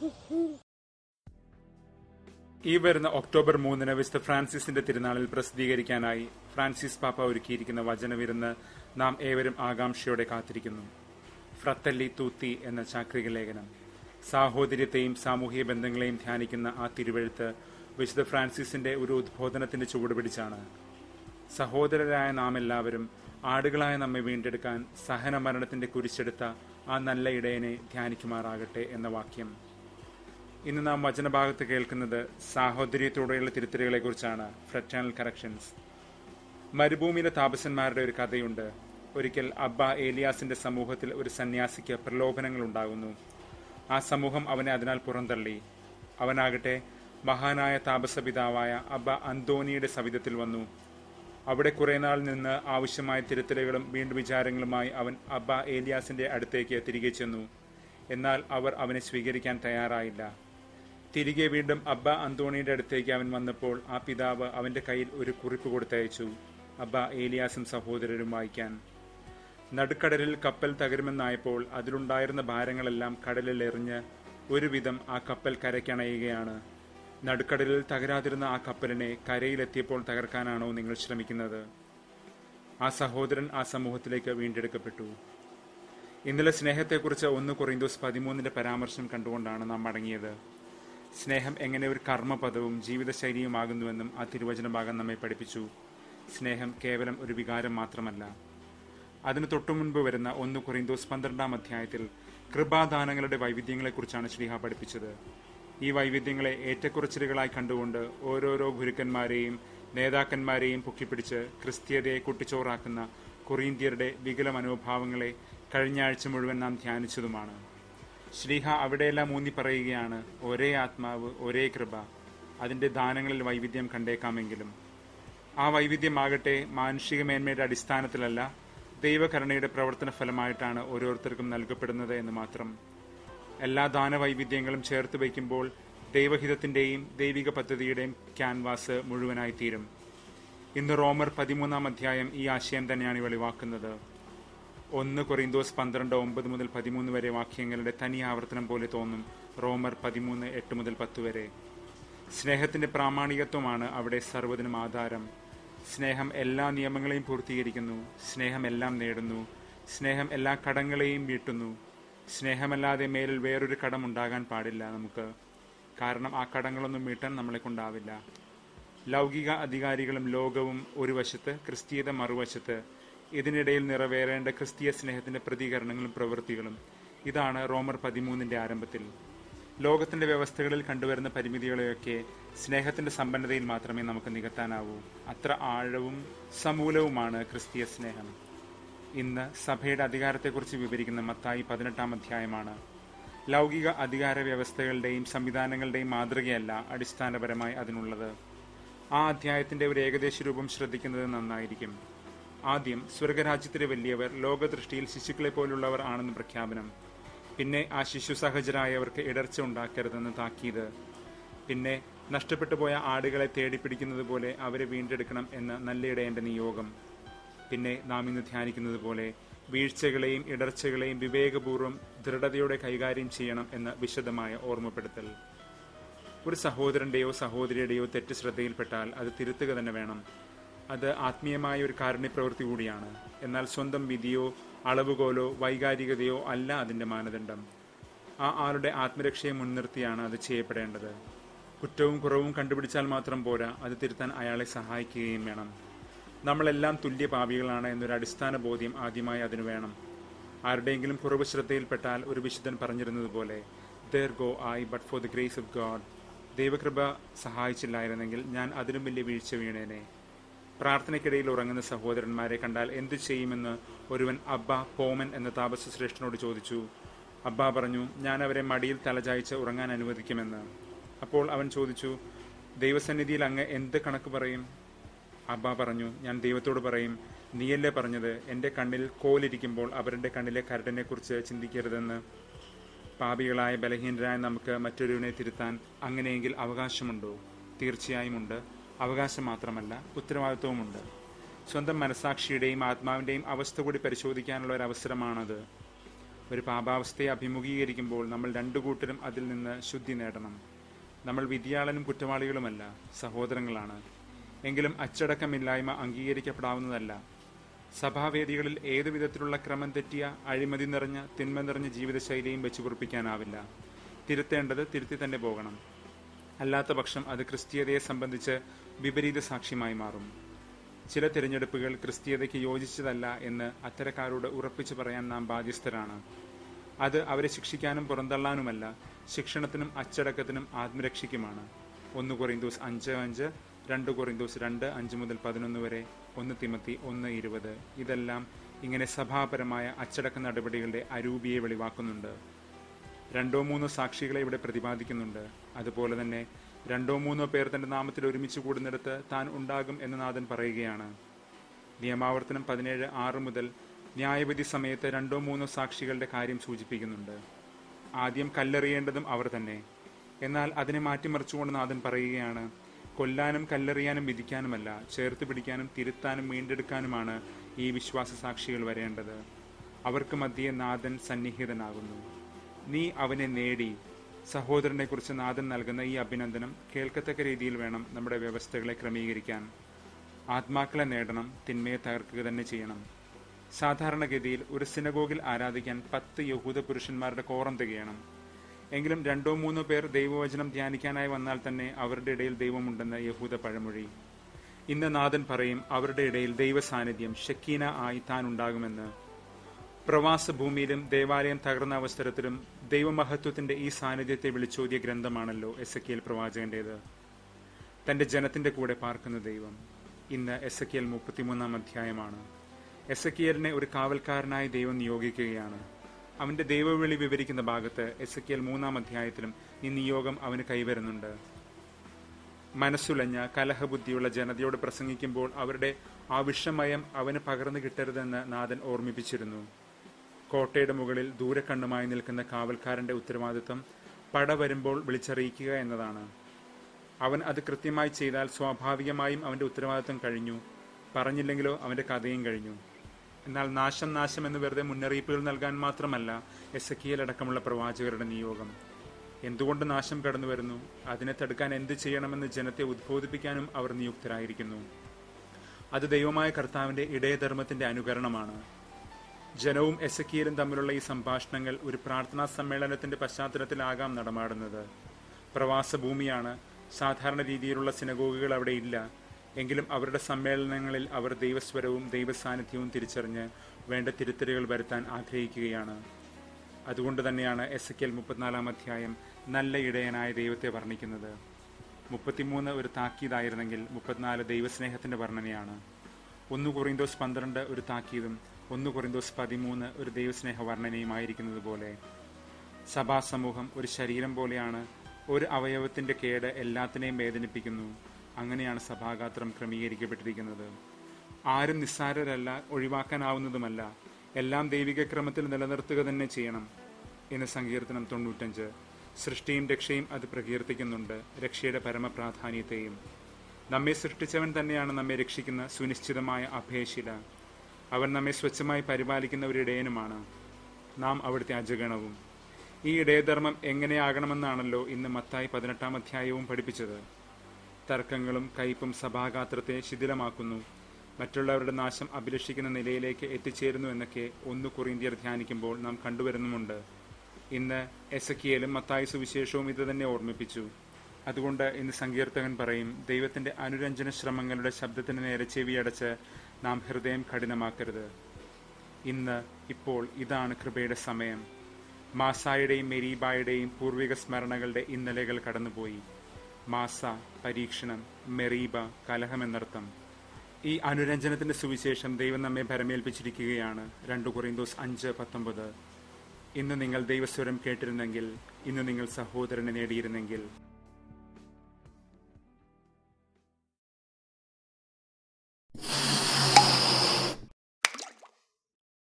ഈ വരുന്ന ഒക്ടോബർ മൂന്നിന് വിശുദ്ധ ഫ്രാൻസിസിന്റെ തിരുനാളിൽ പ്രസിദ്ധീകരിക്കാനായി ഫ്രാൻസിസ് പാപ്പ ഒരുക്കിയിരിക്കുന്ന വചനവിരുന്ന് നാം ഏവരും ആകാംക്ഷയോടെ കാത്തിരിക്കുന്നു ഫ്രത്തല്ലി തൂത്തി എന്ന ചാക്രിക ലേഖനം സാഹോദര്യത്തെയും സാമൂഹിക ബന്ധങ്ങളെയും ധ്യാനിക്കുന്ന ആ തിരുവഴുത്ത് വിശുദ്ധ ഫ്രാൻസിസിന്റെ ഒരു ഉദ്ബോധനത്തിന്റെ ചുവട് പിടിച്ചാണ് സഹോദരരായ നാം എല്ലാവരും ആടുകളായ നമ്മെ വീണ്ടെടുക്കാൻ സഹന മരണത്തിന്റെ കുരിശെടുത്ത ആ നല്ല ഇടയനെ ധ്യാനിക്കുമാറാകട്ടെ എന്ന വാക്യം ഇന്ന് നാം വചനഭാഗത്ത് കേൾക്കുന്നത് സാഹോദര്യത്തോടെയുള്ള തിരുത്തലുകളെക്കുറിച്ചാണ് ഫ്രറ്റാനൽ കറക്ഷൻസ് മരുഭൂമിയിലെ താപസന്മാരുടെ ഒരു കഥയുണ്ട് ഒരിക്കൽ അബ്ബ ഏലിയാസിന്റെ സമൂഹത്തിൽ ഒരു സന്യാസിക്ക് പ്രലോഭനങ്ങൾ ഉണ്ടാകുന്നു ആ സമൂഹം അവനെ അതിനാൽ പുറന്തള്ളി അവനാകട്ടെ മഹാനായ താപസപിതാവായ അബ്ബ അന്തോണിയുടെ സവിധത്തിൽ വന്നു അവിടെ കുറെ നാൾ നിന്ന് ആവശ്യമായ തിരുത്തലുകളും വീണ്ടും വിചാരങ്ങളുമായി അവൻ അബ്ബ ഏലിയാസിന്റെ അടുത്തേക്ക് തിരികെ ചെന്നു എന്നാൽ അവർ അവനെ സ്വീകരിക്കാൻ തയ്യാറായില്ല തിരികെ വീണ്ടും അബ്ബ അന്തോണിയുടെ അടുത്തേക്ക് അവൻ വന്നപ്പോൾ ആ പിതാവ് അവന്റെ കയ്യിൽ ഒരു കുറിപ്പ് കൊടുത്തയച്ചു അബ്ബ ഏലിയാസും സഹോദരരും വായിക്കാൻ നടുക്കടലിൽ കപ്പൽ തകരുമെന്നായപ്പോൾ അതിലുണ്ടായിരുന്ന ഭാരങ്ങളെല്ലാം കടലിൽ എറിഞ്ഞ് ഒരുവിധം ആ കപ്പൽ കരയ്ക്കണയുകയാണ് നടുക്കടലിൽ തകരാതിരുന്ന ആ കപ്പലിനെ കരയിലെത്തിയപ്പോൾ തകർക്കാനാണോ നിങ്ങൾ ശ്രമിക്കുന്നത് ആ സഹോദരൻ ആ സമൂഹത്തിലേക്ക് വീണ്ടെടുക്കപ്പെട്ടു ഇന്നലെ സ്നേഹത്തെക്കുറിച്ച് ഒന്ന് കൊറിന്തോസ് പതിമൂന്നിന്റെ പരാമർശം കണ്ടുകൊണ്ടാണ് നാം മടങ്ങിയത് സ്നേഹം എങ്ങനെ ഒരു കർമ്മപദവും ജീവിതശൈലിയുമാകുന്നുവെന്നും ആ തിരുവചന ഭാഗം നമ്മെ പഠിപ്പിച്ചു സ്നേഹം കേവലം ഒരു വികാരം മാത്രമല്ല അതിനു തൊട്ടുമുൻപ് വരുന്ന ഒന്ന് കൊറിന്തോസ് പന്ത്രണ്ടാം അധ്യായത്തിൽ കൃപാദാനങ്ങളുടെ വൈവിധ്യങ്ങളെക്കുറിച്ചാണ് ശ്രീഹ പഠിപ്പിച്ചത് ഈ വൈവിധ്യങ്ങളെ ഏറ്റക്കുറച്ചിലുകളായി കണ്ടുകൊണ്ട് ഓരോരോ ഗുരുക്കന്മാരെയും നേതാക്കന്മാരെയും പൊക്കിപ്പിടിച്ച് ക്രിസ്തീയതയെ കുട്ടിച്ചോറാക്കുന്ന കൊറിന്ത്യരുടെ വികല മനോഭാവങ്ങളെ കഴിഞ്ഞ ആഴ്ച മുഴുവൻ നാം ധ്യാനിച്ചതുമാണ് ശ്രീഹ അവിടെയെല്ലാം ഊന്നി പറയുകയാണ് ഒരേ ആത്മാവ് ഒരേ കൃപ അതിന്റെ ദാനങ്ങളിൽ വൈവിധ്യം കണ്ടേക്കാമെങ്കിലും ആ വൈവിധ്യമാകട്ടെ മാനുഷിക മേന്മയുടെ അടിസ്ഥാനത്തിലല്ല ദൈവകരുണയുടെ പ്രവർത്തന ഫലമായിട്ടാണ് ഓരോരുത്തർക്കും നൽകപ്പെടുന്നത് എന്ന് മാത്രം എല്ലാ ദാനവൈവിധ്യങ്ങളും ചേർത്ത് വയ്ക്കുമ്പോൾ ദൈവഹിതത്തിന്റെയും ദൈവിക പദ്ധതിയുടെയും ക്യാൻവാസ് മുഴുവനായി തീരും ഇന്ന് റോമർ പതിമൂന്നാം അധ്യായം ഈ ആശയം തന്നെയാണ് വെളിവാക്കുന്നത് ഒന്ന് കൊറിന്തോസ് പന്ത്രണ്ട് ഒമ്പത് മുതൽ പതിമൂന്ന് വരെ വാക്യങ്ങളുടെ തനി ആവർത്തനം പോലെ തോന്നും റോമർ പതിമൂന്ന് എട്ട് മുതൽ പത്ത് വരെ സ്നേഹത്തിന്റെ പ്രാമാണികത്വമാണ് അവിടെ സർവ്വതിനും ആധാരം സ്നേഹം എല്ലാ നിയമങ്ങളെയും പൂർത്തീകരിക്കുന്നു സ്നേഹം എല്ലാം നേടുന്നു സ്നേഹം എല്ലാ കടങ്ങളെയും വീട്ടുന്നു സ്നേഹമല്ലാതെ മേലിൽ വേറൊരു കടം ഉണ്ടാകാൻ പാടില്ല നമുക്ക് കാരണം ആ കടങ്ങളൊന്നും വീട്ടാൻ നമ്മളെ കൊണ്ടാവില്ല ലൗകിക അധികാരികളും ലോകവും ഒരു വശത്ത് ക്രിസ്തീയത മറുവശത്ത് ഇതിനിടയിൽ നിറവേറേണ്ട ക്രിസ്തീയ സ്നേഹത്തിന്റെ പ്രതികരണങ്ങളും പ്രവൃത്തികളും ഇതാണ് റോമർ പതിമൂന്നിന്റെ ആരംഭത്തിൽ ലോകത്തിന്റെ വ്യവസ്ഥകളിൽ കണ്ടുവരുന്ന പരിമിതികളെയൊക്കെ സ്നേഹത്തിന്റെ സമ്പന്നതയിൽ മാത്രമേ നമുക്ക് നികത്താനാവൂ അത്ര ആഴവും സമൂലവുമാണ് ക്രിസ്തീയ സ്നേഹം ഇന്ന് സഭയുടെ അധികാരത്തെക്കുറിച്ച് വിവരിക്കുന്ന മത്തായി പതിനെട്ടാം അധ്യായമാണ് ലൗകിക അധികാര വ്യവസ്ഥകളുടെയും സംവിധാനങ്ങളുടെയും മാതൃകയല്ല അടിസ്ഥാനപരമായി അതിനുള്ളത് ആ അധ്യായത്തിന്റെ ഒരു ഏകദേശ രൂപം ശ്രദ്ധിക്കുന്നത് നന്നായിരിക്കും ആദ്യം സ്വർഗരാജ്യത്തിലെ വലിയവർ ലോകദൃഷ്ടിയിൽ ശിശുക്കളെ പോലുള്ളവർ ആണെന്ന് പ്രഖ്യാപനം പിന്നെ ആ ശിശു സഹജരായവർക്ക് ഇടർച്ച ഉണ്ടാക്കരുതെന്ന് താക്കീത് പിന്നെ നഷ്ടപ്പെട്ടു പോയ ആടുകളെ തേടിപ്പിടിക്കുന്നത് പോലെ അവരെ വീണ്ടെടുക്കണം എന്ന നല്ലയിടേണ്ട നിയോഗം പിന്നെ നാം ഇന്ന് ധ്യാനിക്കുന്നത് പോലെ വീഴ്ചകളെയും ഇടർച്ചകളെയും വിവേകപൂർവ്വം ദൃഢതയോടെ കൈകാര്യം ചെയ്യണം എന്ന വിശദമായ ഓർമ്മപ്പെടുത്തൽ ഒരു സഹോദരന്റെയോ സഹോദരിയുടെയോ തെറ്റ് ശ്രദ്ധയിൽപ്പെട്ടാൽ അത് തിരുത്തുക തന്നെ വേണം അത് ആത്മീയമായ ഒരു കാരുണ്യപ്രവൃത്തി കൂടിയാണ് എന്നാൽ സ്വന്തം വിധിയോ അളവുകോലോ വൈകാരികതയോ അല്ല അതിന്റെ മാനദണ്ഡം ആ ആളുടെ ആത്മരക്ഷയെ മുൻനിർത്തിയാണ് അത് ചെയ്യപ്പെടേണ്ടത് കുറ്റവും കുറവും കണ്ടുപിടിച്ചാൽ മാത്രം പോരാ അത് തിരുത്താൻ അയാളെ സഹായിക്കുകയും വേണം നമ്മളെല്ലാം തുല്യ പാപികളാണ് എന്നൊരു അടിസ്ഥാന ബോധ്യം ആദ്യമായി അതിനു വേണം ആരുടെയെങ്കിലും കുറവ് ശ്രദ്ധയിൽപ്പെട്ടാൽ ഒരു വിശുദ്ധൻ പറഞ്ഞിരുന്നത് പോലെ there go I but for the grace of God ദൈവകൃപ സഹായിച്ചില്ലായിരുന്നെങ്കിൽ ഞാൻ അതിലും വലിയ വീഴ്ച വീണേനെ പ്രാർത്ഥനയ്ക്കിടയിൽ ഉറങ്ങുന്ന സഹോദരന്മാരെ കണ്ടാൽ എന്തു ചെയ്യുമെന്ന് ഒരുവൻ അബ്ബ പോമൻ എന്ന താപസ ശ്രേഷ്ഠനോട് ചോദിച്ചു അബ്ബ പറഞ്ഞു ഞാൻ അവരെ മടിയിൽ തലചായ്ച്ച് ഉറങ്ങാൻ അനുവദിക്കുമെന്ന് അപ്പോൾ അവൻ ചോദിച്ചു ദൈവസന്നിധിയിൽ അങ്ങ് എന്ത് കണക്ക് പറയും അബ്ബ പറഞ്ഞു ഞാൻ ദൈവത്തോട് പറയും നീയല്ലേ പറഞ്ഞത് എൻ്റെ കണ്ണിൽ കോലിരിക്കുമ്പോൾ അവരുടെ കണ്ണിലെ കരടിനെ കുറിച്ച് ചിന്തിക്കരുതെന്ന് പാപികളായ ബലഹീനരായ നമുക്ക് മറ്റൊരുവിനെ തിരുത്താൻ അങ്ങനെയെങ്കിൽ അവകാശമുണ്ടോ തീർച്ചയായും ഉണ്ട് അവകാശം മാത്രമല്ല ഉത്തരവാദിത്വവുമുണ്ട് സ്വന്തം മനസാക്ഷിയുടെയും ആത്മാവിന്റെയും അവസ്ഥ കൂടി പരിശോധിക്കാനുള്ള ഒരു അവസരമാണത് ഒരു പാപാവസ്ഥയെ അഭിമുഖീകരിക്കുമ്പോൾ നമ്മൾ രണ്ടു കൂട്ടരും അതിൽ നിന്ന് ശുദ്ധി നേടണം നമ്മൾ വിധിയാളനും കുറ്റവാളികളുമല്ല സഹോദരങ്ങളാണ് എങ്കിലും അച്ചടക്കമില്ലായ്മ അംഗീകരിക്കപ്പെടാവുന്നതല്ല സഭാവേദികളിൽ ഏതു വിധത്തിലുള്ള ക്രമം തെറ്റിയ അഴിമതി നിറഞ്ഞ തിന്മ നിറഞ്ഞ ജീവിതശൈലിയും വെച്ചു കുറിപ്പിക്കാനാവില്ല തിരുത്തേണ്ടത് തിരുത്തി തന്നെ പോകണം അല്ലാത്ത പക്ഷം അത് ക്രിസ്തീയതയെ സംബന്ധിച്ച് വിപരീത സാക്ഷ്യമായി മാറും ചില തിരഞ്ഞെടുപ്പുകൾ ക്രിസ്തീയതയ്ക്ക് യോജിച്ചതല്ല എന്ന് അത്തരക്കാരോട് ഉറപ്പിച്ചു പറയാൻ നാം ബാധ്യസ്ഥരാണ് അത് അവരെ ശിക്ഷിക്കാനും പുറന്തള്ളാനുമല്ല ശിക്ഷണത്തിനും അച്ചടക്കത്തിനും ആത്മരക്ഷയ്ക്കുമാണ് ഒന്ന് കൊറിന്തോസ് അഞ്ച് അഞ്ച് രണ്ട് കൊറിന്തോസ് രണ്ട് അഞ്ച് മുതൽ പതിനൊന്ന് വരെ ഒന്ന് തിമത്തി ഒന്ന് ഇരുപത് ഇതെല്ലാം ഇങ്ങനെ സഭാപരമായ അച്ചടക്ക നടപടികളുടെ അരൂപിയെ വെളിവാക്കുന്നുണ്ട് രണ്ടോ മൂന്നോ സാക്ഷികളെ ഇവിടെ പ്രതിപാദിക്കുന്നുണ്ട് അതുപോലെ തന്നെ രണ്ടോ മൂന്നോ പേർ തന്റെ നാമത്തിൽ ഒരുമിച്ച് കൂടുന്നിടത്ത് താൻ ഉണ്ടാകും എന്ന് നാഥൻ പറയുകയാണ് നിയമാവർത്തനം പതിനേഴ് ആറ് മുതൽ ന്യായവിധി സമയത്ത് രണ്ടോ മൂന്നോ സാക്ഷികളുടെ കാര്യം സൂചിപ്പിക്കുന്നുണ്ട് ആദ്യം കല്ലെറിയേണ്ടതും അവർ തന്നെ എന്നാൽ അതിനെ മാറ്റിമറിച്ചുകൊണ്ട് നാഥൻ പറയുകയാണ് കൊല്ലാനും കല്ലെറിയാനും വിധിക്കാനുമല്ല ചേർത്ത് പിടിക്കാനും തിരുത്താനും വീണ്ടെടുക്കാനുമാണ് ഈ വിശ്വാസ സാക്ഷികൾ വരേണ്ടത് അവർക്ക് മധ്യേ നാഥൻ സന്നിഹിതനാകുന്നു നീ അവനെ നേടി സഹോദരനെ കുറിച്ച് നാഥൻ നൽകുന്ന ഈ അഭിനന്ദനം കേൾക്കത്തക്ക രീതിയിൽ വേണം നമ്മുടെ വ്യവസ്ഥകളെ ക്രമീകരിക്കാൻ ആത്മാക്കളെ നേടണം തിന്മയെ തകർക്കുക തന്നെ ചെയ്യണം സാധാരണഗതിയിൽ ഒരു സിനഗോഗിൽ ആരാധിക്കാൻ പത്ത് യഹൂദ പുരുഷന്മാരുടെ കോറം തികയണം എങ്കിലും രണ്ടോ മൂന്നോ പേർ ദൈവവചനം ധ്യാനിക്കാനായി വന്നാൽ തന്നെ അവരുടെ ഇടയിൽ ദൈവമുണ്ടെന്ന് യഹൂദ പഴമൊഴി ഇന്ന് നാഥൻ പറയും അവരുടെ ഇടയിൽ ദൈവ സാന്നിധ്യം ഷക്കീന ആയി താൻ ഉണ്ടാകുമെന്ന് പ്രവാസ ഭൂമിയിലും ദേവാലയം തകർന്ന അവസരത്തിലും ദൈവമഹത്വത്തിന്റെ ഈ സാന്നിധ്യത്തെ വിളിച്ചോതിയ ഗ്രന്ഥമാണല്ലോ എസ് എ പ്രവാചകന്റേത് തന്റെ ജനത്തിന്റെ കൂടെ പാർക്കുന്ന ദൈവം ഇന്ന് എസ് എ മുപ്പത്തിമൂന്നാം അധ്യായമാണ് എസ് എ ഒരു കാവൽക്കാരനായി ദൈവം നിയോഗിക്കുകയാണ് അവന്റെ ദൈവവിളി വിവരിക്കുന്ന ഭാഗത്ത് എസ് എ മൂന്നാം അധ്യായത്തിലും ഈ നിയോഗം അവന് കൈവരുന്നുണ്ട് മനസ്സുലഞ്ഞ കലഹബുദ്ധിയുള്ള ജനതയോട് പ്രസംഗിക്കുമ്പോൾ അവരുടെ ആ വിഷമയം അവന് പകർന്നു കിട്ടരുതെന്ന് നാഥൻ ഓർമ്മിപ്പിച്ചിരുന്നു കോട്ടയുടെ മുകളിൽ ദൂരക്കണ്ണുമായി നിൽക്കുന്ന കാവൽക്കാരന്റെ ഉത്തരവാദിത്വം പട വരുമ്പോൾ വിളിച്ചറിയിക്കുക എന്നതാണ് അവൻ അത് കൃത്യമായി ചെയ്താൽ സ്വാഭാവികമായും അവന്റെ ഉത്തരവാദിത്വം കഴിഞ്ഞു പറഞ്ഞില്ലെങ്കിലോ അവന്റെ കഥയും കഴിഞ്ഞു എന്നാൽ നാശം നാശം എന്ന് വെറുതെ മുന്നറിയിപ്പുകൾ നൽകാൻ മാത്രമല്ല എസ് അടക്കമുള്ള പ്രവാചകരുടെ നിയോഗം എന്തുകൊണ്ട് നാശം കടന്നു വരുന്നു അതിനെ തടുക്കാൻ എന്ത് ചെയ്യണമെന്ന് ജനത്തെ ഉദ്ബോധിപ്പിക്കാനും അവർ നിയുക്തരായിരിക്കുന്നു അത് ദൈവമായ കർത്താവിന്റെ ഇടയധർമ്മത്തിന്റെ അനുകരണമാണ് ജനവും എസക്കിയലും തമ്മിലുള്ള ഈ സംഭാഷണങ്ങൾ ഒരു പ്രാർത്ഥനാ സമ്മേളനത്തിന്റെ പശ്ചാത്തലത്തിലാകാം നടമാടുന്നത് പ്രവാസ ഭൂമിയാണ് സാധാരണ രീതിയിലുള്ള സിനഗോഗുകൾ അവിടെ ഇല്ല എങ്കിലും അവരുടെ സമ്മേളനങ്ങളിൽ അവർ ദൈവസ്വരവും ദൈവസാന്നിധ്യവും തിരിച്ചറിഞ്ഞ് വേണ്ട തിരുത്തലുകൾ വരുത്താൻ ആഗ്രഹിക്കുകയാണ് അതുകൊണ്ട് തന്നെയാണ് എസ് കെൽ മുപ്പത്തിനാലാം അധ്യായം നല്ല ഇടയനായ ദൈവത്തെ വർണ്ണിക്കുന്നത് മുപ്പത്തിമൂന്ന് ഒരു താക്കീതായിരുന്നെങ്കിൽ മുപ്പത്തിനാല് ദൈവസ്നേഹത്തിന്റെ വർണ്ണനയാണ് ഒന്ന് കൊറിന്തോസ് പന്ത്രണ്ട് ഒരു താക്കീതും ഒന്ന് കൊറിന്തോസ് പതിമൂന്ന് ഒരു ദൈവസ്നേഹ വർണ്ണനയുമായിരിക്കുന്നത് പോലെ സഭാസമൂഹം ഒരു ശരീരം പോലെയാണ് ഒരു അവയവത്തിന്റെ കേട് എല്ലാത്തിനെയും വേദനിപ്പിക്കുന്നു അങ്ങനെയാണ് സഭാഗാത്രം ക്രമീകരിക്കപ്പെട്ടിരിക്കുന്നത് ആരും നിസ്സാരരല്ല ഒഴിവാക്കാനാവുന്നതുമല്ല എല്ലാം ദൈവിക ക്രമത്തിൽ നിലനിർത്തുക തന്നെ ചെയ്യണം എന്ന് സങ്കീർത്തനം തൊണ്ണൂറ്റഞ്ച് സൃഷ്ടിയും രക്ഷയും അത് പ്രകീർത്തിക്കുന്നുണ്ട് രക്ഷയുടെ പരമപ്രാധാന്യത്തെയും നമ്മെ സൃഷ്ടിച്ചവൻ തന്നെയാണ് നമ്മെ രക്ഷിക്കുന്ന സുനിശ്ചിതമായ അഭയശില അവൻ നമ്മെ സ്വച്ഛമായി പരിപാലിക്കുന്ന ഒരു ഇടയനുമാണ് നാം അവിടുത്തെ അജഗണവും ഈ ഇടയധർമ്മം എങ്ങനെയാകണമെന്നാണല്ലോ ഇന്ന് മത്തായി പതിനെട്ടാം അധ്യായവും പഠിപ്പിച്ചത് തർക്കങ്ങളും കയ്പും സഭാഗാത്രത്തെ ശിഥിലമാക്കുന്നു മറ്റുള്ളവരുടെ നാശം അഭിലഷിക്കുന്ന നിലയിലേക്ക് എത്തിച്ചേരുന്നു എന്നൊക്കെ ഒന്ന് കുറിന്തിയർ ധ്യാനിക്കുമ്പോൾ നാം കണ്ടുവരുന്നുമുണ്ട് ഇന്ന് എസക്കിയലും മത്തായി സുവിശേഷവും ഇത് തന്നെ ഓർമ്മിപ്പിച്ചു അതുകൊണ്ട് ഇന്ന് സങ്കീർത്തകൻ പറയും ദൈവത്തിന്റെ അനുരഞ്ജന ശ്രമങ്ങളുടെ ശബ്ദത്തിന് നേരെ ചെവിയടച്ച് നാം ഹൃദയം കഠിനമാക്കരുത് ഇന്ന് ഇപ്പോൾ ഇതാണ് കൃപയുടെ സമയം മാസായുടെയും മെരീബായുടെയും പൂർവിക സ്മരണകളുടെ ഇന്നലെകൾ കടന്നുപോയി മാസ പരീക്ഷണം മെറീബ കലഹമെന്നർത്ഥം ഈ അനുരഞ്ജനത്തിന്റെ സുവിശേഷം ദൈവം നമ്മെ ഭരമേൽപ്പിച്ചിരിക്കുകയാണ് രണ്ടു കൊറിന്തോസ് അഞ്ച് പത്തൊമ്പത് ഇന്ന് നിങ്ങൾ ദൈവസ്വരം കേട്ടിരുന്നെങ്കിൽ ഇന്ന് നിങ്ങൾ സഹോദരനെ നേടിയിരുന്നെങ്കിൽ